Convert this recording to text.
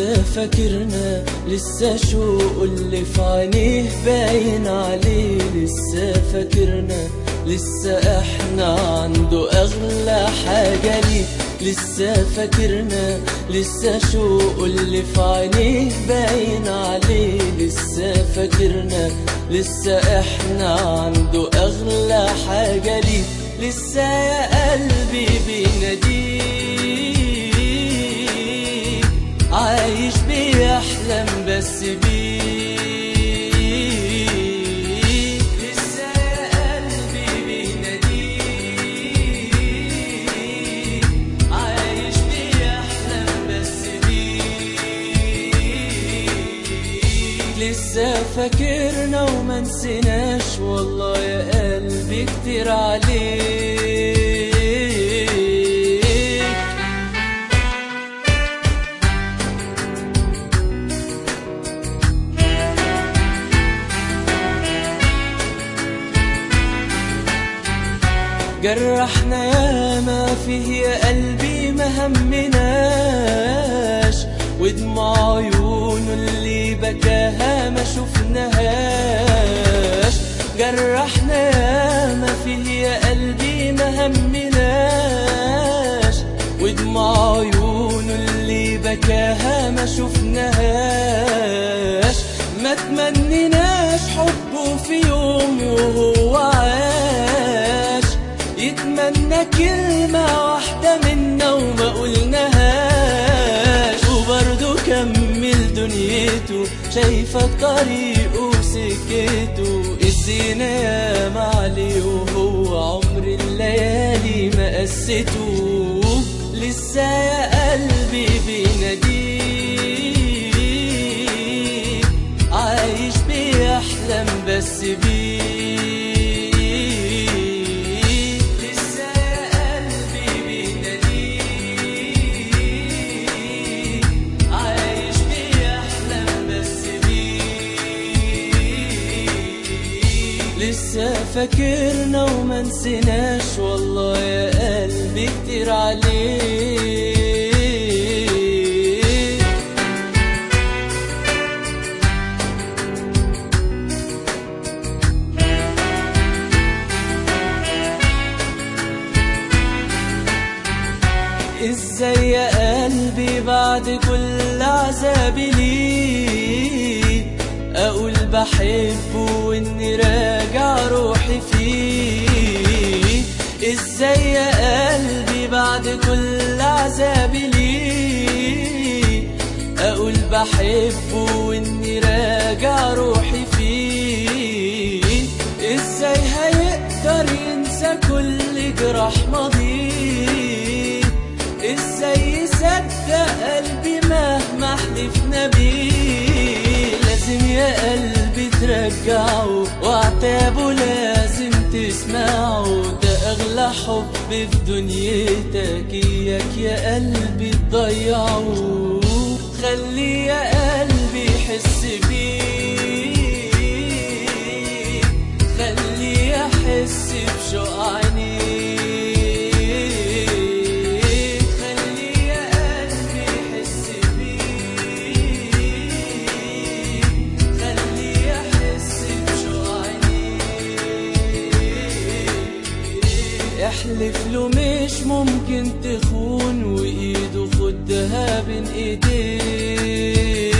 لسه فاكرنا لسه شوق اللي في عينيه باين عليه لسه فاكرنا لسه احنا عنده اغلى حاجة ليه لسه فاكرنا لسه شوق اللي في عينيه باين عليه لسه فاكرنا لسه احنا عنده اغلى حاجة ليه لسه يا قلبي بيناديك عايش بيحلم بس بيك لسه يا قلبي بيناديك عايش بيحلم بس بيك لسه فاكرنا وما نسيناش والله يا قلبي كتير عليك جرحنا ياما فيه يا قلبي ما همناش ودموع عيونه اللي بكاها ما شفناهاش جرحنا ياما فيه يا قلبي ما همناش ودموع عيونه اللي بكاها ما شفناهاش ما تمنيناش حبه في يوم وهو عاش يتمنى كلمة واحدة منا وما قلناهاش وبرضه كمل دنيته شايفة طريقه وسكته الزينة يا معلي وهو عمر الليالي ما قسته لسه يا قلبي بيناديك عايش بيحلم بس بيك لسه يا قلبي بيناديك عايش بيحلم بس بيك لسه فاكرنا وما نسيناش والله يا قلبي كتير عليك ازاي يا قلبي بعد كل عذابي ليه اقول بحبه واني راجع روحي فيه ازاي يا قلبي بعد كل عذابي ليه اقول بحبه واني راجع روحي فيه ازاي هيقدر ينسى كل جراح ماضيه ازاي يصدق قلبي مهما حلفنا بيه لازم يا قلبي ترجعه وعتابه لازم تسمعه ده اغلى حب في دنيتك اياك يا قلبي تضيعه خلي يا قلبي يحس بيك خليه يحس بشوق عينيك خليه يا قلبي يحس بيك خليه يحس بشوق عينيك احلف له مش ممكن تخون وايده خدها بين ايديك